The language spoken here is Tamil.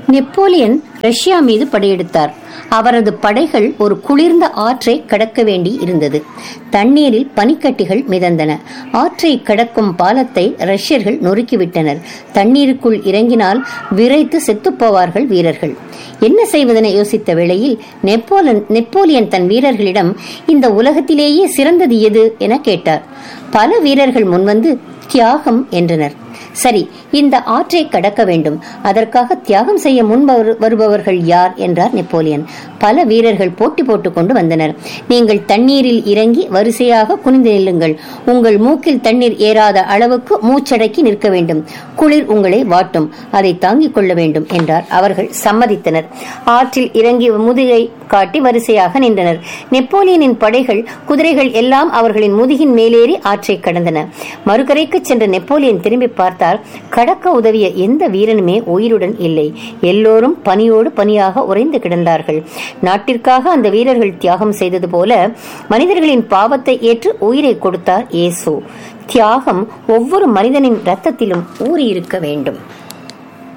நெப்போலியன் ரஷ்யா மீது படையெடுத்தார் அவரது படைகள் ஒரு குளிர்ந்த ஆற்றை கடக்க வேண்டி இருந்தது தண்ணீரில் பனிக்கட்டிகள் மிதந்தன ஆற்றை கடக்கும் பாலத்தை ரஷ்யர்கள் நொறுக்கிவிட்டனர் தண்ணீருக்குள் இறங்கினால் விரைத்து செத்துப்போவார்கள் வீரர்கள் என்ன செய்வதென யோசித்த வேளையில் நெப்போலன் நெப்போலியன் தன் வீரர்களிடம் இந்த உலகத்திலேயே சிறந்தது எது என கேட்டார் பல வீரர்கள் முன்வந்து தியாகம் என்றனர் சரி இந்த ஆற்றை கடக்க வேண்டும் அதற்காக தியாகம் செய்ய முன் வரு- வருபவர்கள் யார் என்றார் நெப்போலியன் பல வீரர்கள் போட்டி போட்டுக் கொண்டு வந்தனர் நீங்கள் தண்ணீரில் இறங்கி வரிசையாக குனிந்து நில்லுங்கள் உங்கள் மூக்கில் தண்ணீர் ஏறாத அளவுக்கு மூச்சடக்கி நிற்க வேண்டும் குளிர் உங்களை வாட்டும் அதை தாங்கிக் கொள்ள வேண்டும் என்றார் அவர்கள் சம்மதித்தனர் ஆற்றில் இறங்கி முதுகை காட்டி வரிசையாக நின்றனர் நெப்போலியனின் படைகள் குதிரைகள் எல்லாம் அவர்களின் முதுகின் மேலேறி ஆற்றை கடந்தன மறுகரைக்கு சென்ற நெப்போலியன் திரும்பி பார்த்தால் கடக்க உதவிய எந்த வீரனுமே உயிருடன் இல்லை எல்லோரும் பனியோடு பனியாக உறைந்து கிடந்தார்கள் நாட்டிற்காக அந்த வீரர்கள் தியாகம் செய்தது போல மனிதர்களின் பாவத்தை ஏற்று உயிரை கொடுத்தார் இயேசு தியாகம் ஒவ்வொரு மனிதனின் இரத்தத்திலும் ஊறியிருக்க வேண்டும்